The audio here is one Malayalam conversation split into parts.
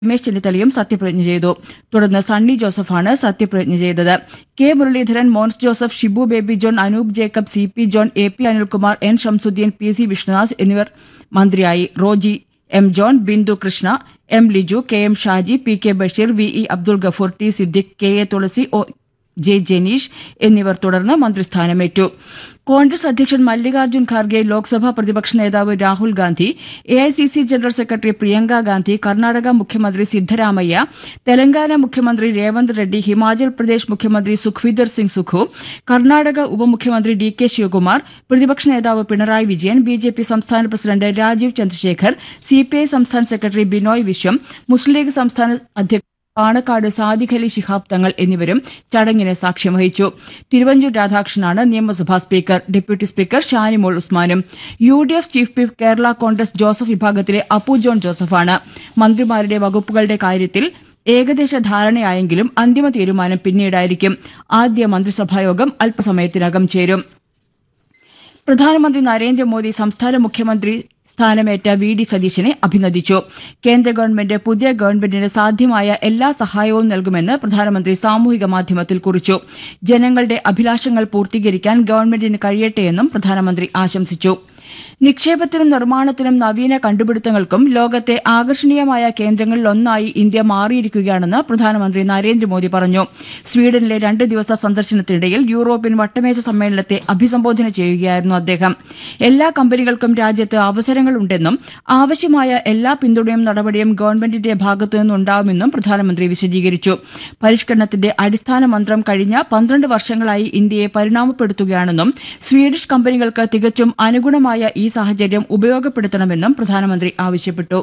രമേശ് ചെന്നിത്തലയും സത്യപ്രതിജ്ഞ ചെയ്തു തുടർന്ന് സണ്ണി ജോസഫാണ് സത്യപ്രതിജ്ഞ ചെയ്തത് K Muraleedharan Mons Joseph Shibu Baby John Anoop Jacob C P John A P Anilkumar N Shamsuddin P C Vishnudas എന്നിവർ മന്ത്രിയായി Roji M John Bindu Krishna M Liju K M Shaji P K Basheer V E Abdul Gafoor T Siddique K A Thulasi O J Janeesh എന്നിവർ തുടർന്ന് മന്ത്രിസ്ഥാനമേറ്റു കോൺഗ്രസ് അധ്യക്ഷൻ മല്ലികാർജ്ജുൻ ഖാർഗെ ലോക്സഭാ പ്രതിപക്ഷ നേതാവ് Rahul Gandhi A I C C general secretary Priyanka Gandhi Karnataka മുഖ്യമന്ത്രി സിദ്ധരാമയ്യ തെലങ്കാന മുഖ്യമന്ത്രി രേവന്ത് റെഡ്ഡി ഹിമാചൽ പ്രദേശ് മുഖ്യമന്ത്രി സുഖ്വീന്ദർ സിംഗ് സുഖു കർണാടക ഉപമുഖ്യമന്ത്രി ഡി കെ ശിവകുമാർ പ്രതിപക്ഷ നേതാവ് Pinarayi Vijayan B J P സംസ്ഥാന president Rajeev Chandrasekhar C P I സംസ്ഥാന സെക്രട്ടറി ബിനോയ് വിശ്വം മുസ്ലിം ലീഗ് സംസ്ഥാന അധ്യക്ഷൻ പാണക്കാട് സാദിഖ് അലി ശിഹാബ് തങ്ങൾ എന്നിവരും ചടങ്ങിന് സാക്ഷ്യം വഹിച്ചു തിരുവഞ്ചൂർ രാധാകൃഷ്ണനാണ് നിയമസഭാ സ്പീക്കർ ഡെപ്യൂട്ടി സ്പീക്കർ ഷാനിമോൾ ഉസ്മാനും U D F chief whip Kerala Congress Joseph വിഭാഗത്തിലെ അപ്പു ജോൺ ജോസഫാണ് മന്ത്രിമാരുടെ വകുപ്പുകളുടെ കാര്യത്തിൽ ഏകദേശ ധാരണയായെങ്കിലും അന്തിമ തീരുമാനം പിന്നീടായിരിക്കും ആദ്യ മന്ത്രിസഭായോഗം അല്പസമയത്തിനകം ചേരും പ്രധാനമന്ത്രി നരേന്ദ്രമോദി സംസ്ഥാന മുഖ്യമന്ത്രി സ്ഥാനമേറ്റ വി ഡി സതീശനെ അഭിനന്ദിച്ചു കേന്ദ്ര ഗവൺമെന്റ് പുതിയ ഗവൺമെന്റിന് സാധ്യമായ എല്ലാ സഹായവും നൽകുമെന്ന് പ്രധാനമന്ത്രി സാമൂഹിക മാധ്യമത്തിൽ കുറിച്ചു ജനങ്ങളുടെ അഭിലാഷങ്ങൾ പൂർത്തീകരിക്കാൻ ഗവൺമെന്റിന് കഴിയട്ടെയെന്നും പ്രധാനമന്ത്രി ആശംസിച്ചു നിക്ഷേപത്തിനും നിർമ്മാണത്തിനും നവീന കണ്ടുപിടുത്തങ്ങൾക്കും ലോകത്തെ ആകർഷണീയമായ കേന്ദ്രങ്ങളിലൊന്നായി ഇന്ത്യ മാറിയിരിക്കുകയാണെന്ന് പ്രധാനമന്ത്രി നരേന്ദ്രമോദി പറഞ്ഞു സ്വീഡനിലെ രണ്ട് ദിവസ സന്ദർശനത്തിനിടയിൽ യൂറോപ്യൻ വട്ടമേശ സമ്മേളനത്തെ അഭിസംബോധന ചെയ്യുകയായിരുന്നു അദ്ദേഹം എല്ലാ കമ്പനികൾക്കും രാജ്യത്ത് അവസരങ്ങളുണ്ടെന്നും ആവശ്യമായ എല്ലാ പിന്തുണയും നടപടിയും ഗവൺമെന്റിന്റെ ഭാഗത്തുനിന്നുണ്ടാവുമെന്നും പ്രധാനമന്ത്രി വിശദീകരിച്ചു പരിഷ്കരണത്തിന്റെ അടിസ്ഥാന മന്ത്രം കഴിഞ്ഞ പന്ത്രണ്ട് വർഷങ്ങളായി ഇന്ത്യയെ പരിണാമപ്പെടുത്തുകയാണെന്നും സ്വീഡിഷ് കമ്പനികൾക്ക് തികച്ചും അനുഗുണമായ ഈ സാഹചര്യം ഉപയോഗപ്പെടുത്തണമെന്നും പ്രധാനമന്ത്രി ആവശ്യപ്പെട്ടു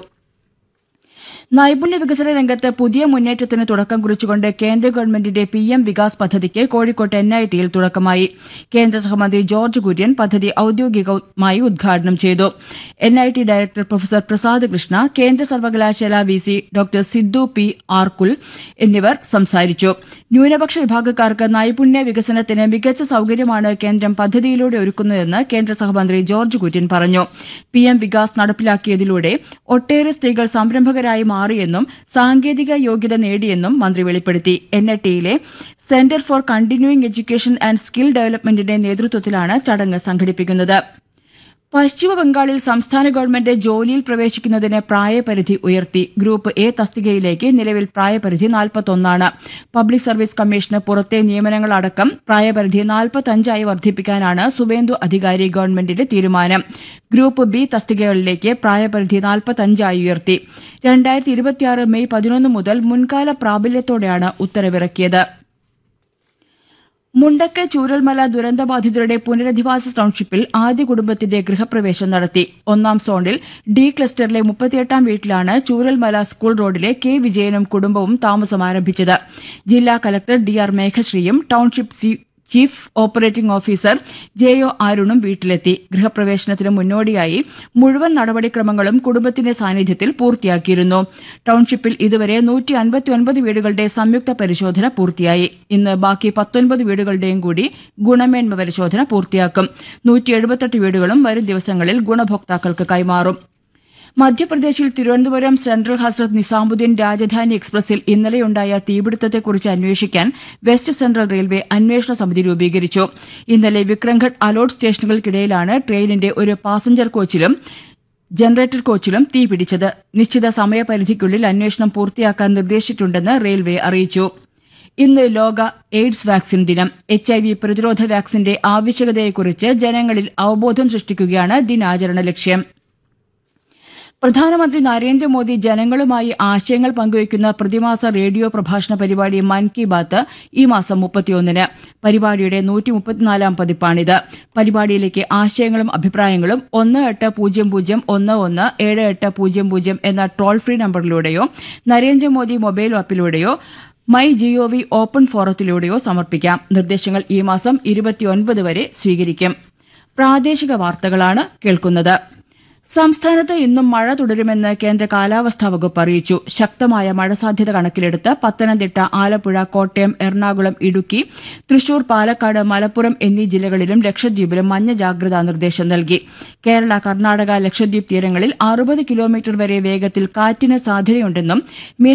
നൈപുണ്യ വികസന രംഗത്ത് പുതിയ മുന്നേറ്റത്തിന് തുടക്കം കുറിച്ചുകൊണ്ട് കേന്ദ്ര ഗവൺമെന്റിന്റെ പി എം വികാസ് പദ്ധതിക്ക് കോഴിക്കോട്ട് എൻ ഐ ടിയിൽ തുടക്കമായി കേന്ദ്ര സഹമന്ത്രി ജോർജ് കുര്യൻ പദ്ധതി ഔദ്യോഗികമായി ഉദ്ഘാടനം ചെയ്തു N I T director professor Prasad Krishna കേന്ദ്ര സർവകലാശാല V C doctor Sidhu P ആർകുൽ എന്നിവർ സംസാരിച്ചു ന്യൂനപക്ഷ വിഭാഗക്കാർക്ക് നൈപുണ്യ വികസനത്തിന് മികച്ച സൌകര്യമാണ് കേന്ദ്രം പദ്ധതിയിലൂടെ ഒരുക്കുന്നതെന്ന് കേന്ദ്ര സഹമന്ത്രി ജോർജ് കുര്യൻ പറഞ്ഞു പി എം വികാസ് നടപ്പിലാക്കിയതിലൂടെ ഒട്ടേറെ സ്ത്രീകൾ സംരംഭകരായി മാറിയെന്നും സാങ്കേതിക യോഗ്യത നേടിയെന്നും മന്ത്രി വെളിപ്പെടുത്തി എൻ ഐ ടിയിലെ centre for continuing education and skill ഡെവലപ്മെന്റിന്റെ നേതൃത്വത്തിലാണ് ചടങ്ങ് സംഘടിപ്പിക്കുന്നത് പശ്ചിമ ബംഗാളിൽ സംസ്ഥാന ഗവൺമെന്റ് ജോലിയിൽ പ്രവേശിക്കുന്നതിന് പ്രായപരിധി ഉയർത്തി ഗ്രൂപ്പ് എ തസ്തികയിലേക്ക് നിലവിൽ പ്രായപരിധി നാൽപ്പത്തൊന്നാണ് പബ്ലിക് സർവീസ് കമ്മീഷന് പുറത്തെ നിയമനങ്ങളടക്കം പ്രായപരിധി നാൽപ്പത്തഞ്ചായി വർദ്ധിപ്പിക്കാനാണ് സുവേന്ദു അധികാരി ഗവൺമെന്റിന്റെ തീരുമാനം ഗ്രൂപ്പ് ബി തസ്തികകളിലേക്ക് പ്രായപരിധി നാൽപ്പത്തഞ്ചായി ഉയർത്തി രണ്ടായിരത്തി ഇരുപത്തിയാറ് മെയ് പതിനൊന്ന് മുതൽ മുൻകാല പ്രാബല്യത്തോടെയാണ് ഉത്തരവിറക്കിയത് മുണ്ടക്കൽ ചൂരൽമല ദുരന്തബാധിതരുടെ പുനരധിവാസ ടൌൺഷിപ്പിൽ ആദ്യ കുടുംബത്തിന്റെ ഗൃഹപ്രവേശം നടത്തി ഒന്നാം സോണിൽ ഡി ക്ലസ്റ്ററിലെ മുപ്പത്തിയെട്ടാം വീട്ടിലാണ് ചൂരൽമല സ്കൂൾ റോഡിലെ കെ വിജയനും കുടുംബവും താമസം ആരംഭിച്ചത് ജില്ലാ കലക്ടർ ഡി ആർ മേഘശ്രീയും township C chief operating officer J O അരുണും വീട്ടിലെത്തി ഗൃഹപ്രവേശനത്തിന് മുന്നോടിയായി മുഴുവൻ നടപടിക്രമങ്ങളും കുടുംബത്തിന്റെ സാന്നിധ്യത്തിൽ പൂർത്തിയാക്കിയിരുന്നു ടൌൺഷിപ്പിൽ ഇതുവരെ നൂറ്റി അൻപത്തിയൊൻപത് വീടുകളുടെ സംയുക്ത പരിശോധന പൂർത്തിയായി ഇന്ന് ബാക്കി പത്തൊൻപത് വീടുകളുടെയും കൂടി ഗുണമേന്മ പരിശോധന പൂർത്തിയാക്കും നൂറ്റി എഴുപത്തെട്ട് വീടുകളും വരും ദിവസങ്ങളിൽ ഗുണഭോക്താക്കൾക്ക് കൈമാറും മധ്യപ്രദേശിൽ തിരുവനന്തപുരം സെൻട്രൽ ഹസ്രത്ത് നിസാമുദ്ദീൻ രാജധാനി എക്സ്പ്രസിൽ ഇന്നലെയുണ്ടായ തീപിടുത്തത്തെക്കുറിച്ച് അന്വേഷിക്കാൻ വെസ്റ്റ് സെൻട്രൽ റെയിൽവേ അന്വേഷണ സമിതി രൂപീകരിച്ചു ഇന്നലെ വിക്രംഘട്ട് അലോട്ട് സ്റ്റേഷനുകൾക്കിടയിലാണ് ട്രെയിനിന്റെ ഒരു പാസഞ്ചർ കോച്ചിലും ജനറേറ്റർ കോച്ചിലും തീപിടിച്ചത് നിശ്ചിത സമയപരിധിക്കുള്ളിൽ അന്വേഷണം പൂർത്തിയാക്കാൻ നിർദ്ദേശിച്ചിട്ടുണ്ടെന്ന് റെയിൽവേ അറിയിച്ചു ഇന്ന് ലോക എയ്ഡ്സ് വാക്സിൻ ദിനം എച്ച് ഐ വി പ്രതിരോധ വാക്സിന്റെ ആവശ്യകതയെക്കുറിച്ച് ജനങ്ങളിൽ അവബോധം സൃഷ്ടിക്കുകയാണ് ദിനാചരണ ലക്ഷ്യം പ്രധാനമന്ത്രി നരേന്ദ്രമോദി ജനങ്ങളുമായി ആശയങ്ങൾ പങ്കുവയ്ക്കുന്ന പ്രതിമാസ റേഡിയോ പ്രഭാഷണ പരിപാടി മൻ കി ബാത്ത് ഈ മാസം മുപ്പത്തിയൊന്നിന് പരിപാടിയുടെ നൂറ്റി മുപ്പത്തിനാലാം പതിപ്പാണിത് പരിപാടിയിലേക്ക് ആശയങ്ങളും അഭിപ്രായങ്ങളും ഒന്ന് എട്ട് പൂജ്യം പൂജ്യം ഒന്ന് ഒന്ന് ഏഴ് എട്ട് പൂജ്യം പൂജ്യം എന്ന toll free നമ്പറിലൂടെയോ Narendra Modi mobile ആപ്പിലൂടെയോ my G O V open ഫോറത്തിലൂടെയോ സമർപ്പിക്കാം നിർദ്ദേശങ്ങൾ ഈ മാസം ഇരുപത്തിയൊൻപത് വരെ സ്വീകരിക്കും പ്രാദേശിക വാർത്തകളാണ് കേൾക്കുന്നത് സംസ്ഥാനത്ത് ഇന്നും മഴ തുടരുമെന്ന് കേന്ദ്ര കാലാവസ്ഥാ വകുപ്പ് അറിയിച്ചു ശക്തമായ മഴ സാധ്യത കണക്കിലെടുത്ത് പത്തനംതിട്ട ആലപ്പുഴ കോട്ടയം എറണാകുളം ഇടുക്കി തൃശൂർ പാലക്കാട് മലപ്പുറം എന്നീ ജില്ലകളിലും ലക്ഷദ്വീപിലും മഞ്ഞ ജാഗ്രതാ നിർദ്ദേശം നൽകി കേരള കർണാടക ലക്ഷദ്വീപ് തീരങ്ങളിൽ അറുപത് കിലോമീറ്റർ വരെ വേഗത്തിൽ കാറ്റിന് സാധ്യതയുണ്ടെന്നും മീൻ